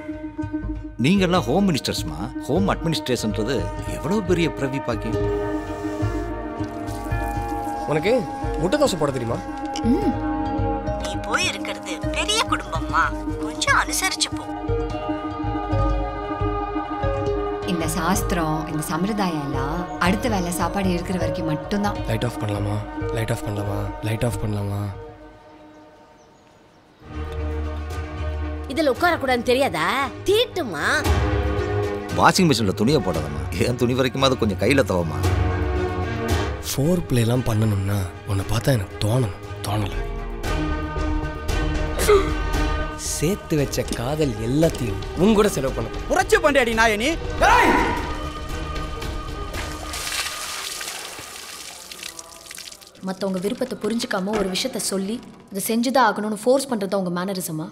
நீங்கள்லாம் home மினிஸ்டர்ஸ்மா home அட்மினிஸ்ட்ரேஷன்றது எவ்வளோ பெரிய பிரவி பாக்கியம் உனக்கு முட்டை தோசை போட தெரியுமா நீ போய் இருக்கிறது பெரிய குடும்பம்மா கொஞ்சம் அனுசரிச்சு போ இந்த சாஸ்திரம் இந்த சம்பிரதாயம் எல்லாம் அடுத்த வேலை சாப்பாடு இருக்கிற வரைக்கும் மட்டும்தான் லைட் ஆஃப் பண்ணலாமா லைட் ஆஃப் பண்ணலாமா லைட் ஆஃப் பண்ணலாமா இதுல உட்காரக்கூடாதுன்னு தெரியாதா தீட்டுமா வாஷிங் மிஷினில் துணியை போடாதம்மா என் துணி வரைக்கும் அது கொஞ்சம் கையில் தவமா ஃபோர் பிளேலாம் பண்ணணும்னா உன்னை பார்த்தா எனக்கு தோணணும் தோணலை சேர்த்து வச்ச காதல் எல்லாத்தையும் உன் கூட செலவு பண்ண புரட்சி பண்றியாடி நாயனி மற்றவங்க விருப்பத்தை புரிஞ்சுக்காம ஒரு விஷயத்த சொல்லி இதை செஞ்சுதான் ஆகணும்னு ஃபோர்ஸ் பண்ணுறது உங்க மேனரிசமா